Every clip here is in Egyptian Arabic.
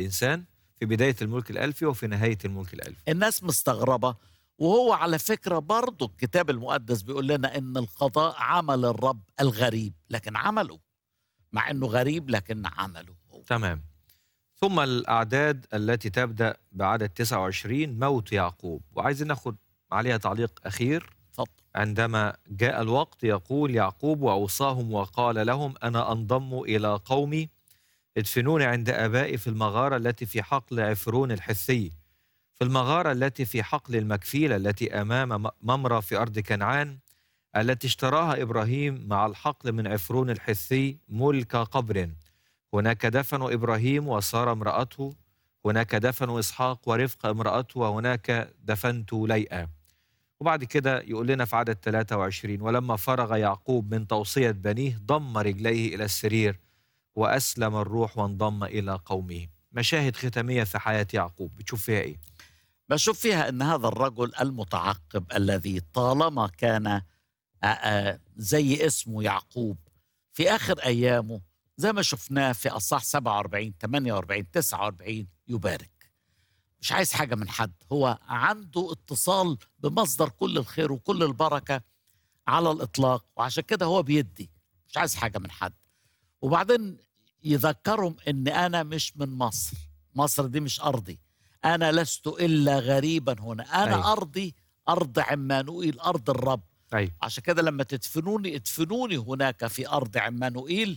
الإنسان في بداية الملك الألفي وفي نهاية الملك الألفي الناس مستغربة وهو على فكرة برضه الكتاب المقدس بيقول لنا إن القضاء عمل الرب الغريب لكن عمله مع إنه غريب لكن عمله هو. تمام ثم الأعداد التي تبدأ بعدد 29 موت يعقوب وعايزين ناخد عليها تعليق أخير اتفضل عندما جاء الوقت يقول يعقوب وأوصاهم وقال لهم أنا أنضم إلى قومي ادفنوني عند آبائي في المغارة التي في حقل عفرون الحثي في المغارة التي في حقل المكفيلة التي أمام م- ممرة في أرض كنعان التي اشتراها إبراهيم مع الحقل من عفرون الحثي ملك قبر هناك دفنوا إبراهيم وسارة امرأته هناك دفنوا إسحاق ورفقة امرأته وهناك دفنت ليئة وبعد كده يقول لنا في عدد 23 ولما فرغ يعقوب من توصية بنيه ضم رجليه إلى السرير وأسلم الروح وانضم إلى قومه مشاهد ختامية في حياة يعقوب بتشوف فيها إيه؟ بشوف فيها ان هذا الرجل المتعقب الذي طالما كان آه، آه، زي اسمه يعقوب في اخر ايامه زي ما شفناه في اصح 47 48 49 يبارك مش عايز حاجه من حد هو عنده اتصال بمصدر كل الخير وكل البركه على الاطلاق وعشان كده هو بيدي مش عايز حاجه من حد وبعدين يذكرهم ان انا مش من مصر مصر دي مش ارضي انا لست الا غريبا هنا انا أيوة. أي. ارضي ارض عمانوئيل ارض الرب أيوة عشان كده لما تدفنوني ادفنوني هناك في ارض عمانوئيل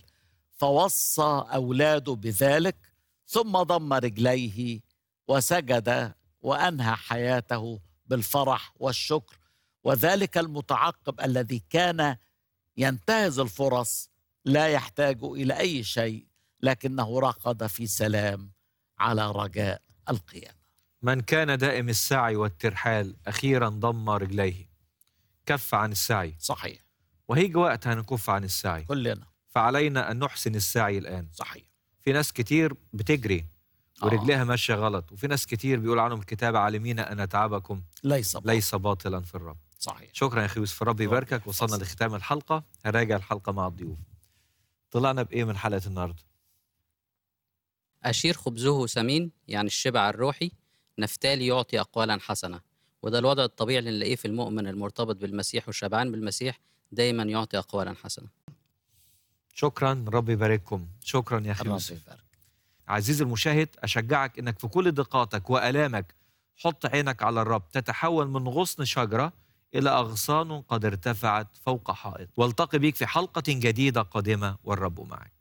فوصى اولاده بذلك ثم ضم رجليه وسجد وانهى حياته بالفرح والشكر وذلك المتعقب الذي كان ينتهز الفرص لا يحتاج الى اي شيء لكنه رقد في سلام على رجاء القيامه من كان دائم السعي والترحال أخيرا ضم رجليه كف عن السعي صحيح وهيجي وقت هنكف عن السعي كلنا فعلينا أن نحسن السعي الآن صحيح في ناس كتير بتجري آه. ورجليها ماشية غلط وفي ناس كتير بيقول عنهم الكتاب عالمين أن تعبكم ليس بطل. ليس باطلا في الرب صحيح شكرا يا أخي يوسف ربي يباركك وصلنا لختام الحلقة هراجع الحلقة مع الضيوف طلعنا بإيه من حلقة النهاردة أشير خبزه سمين يعني الشبع الروحي نفتالي يعطي أقوالا حسنة وده الوضع الطبيعي اللي نلاقيه في المؤمن المرتبط بالمسيح والشبعان بالمسيح دايما يعطي أقوالا حسنة شكرا ربي يبارككم شكرا يا أخي الرب يوسف يبارك عزيزي المشاهد أشجعك أنك في كل ضيقاتك وألامك حط عينك على الرب تتحول من غصن شجرة إلى أغصان قد ارتفعت فوق حائط والتقي بيك في حلقة جديدة قادمة والرب معك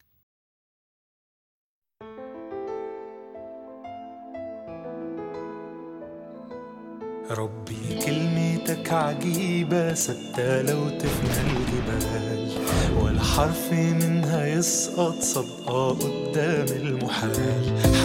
ربي كلمتك عجيبة ثابتة لو تفنى الجبال ولا حرف منها يسقط صدقة قدام المحال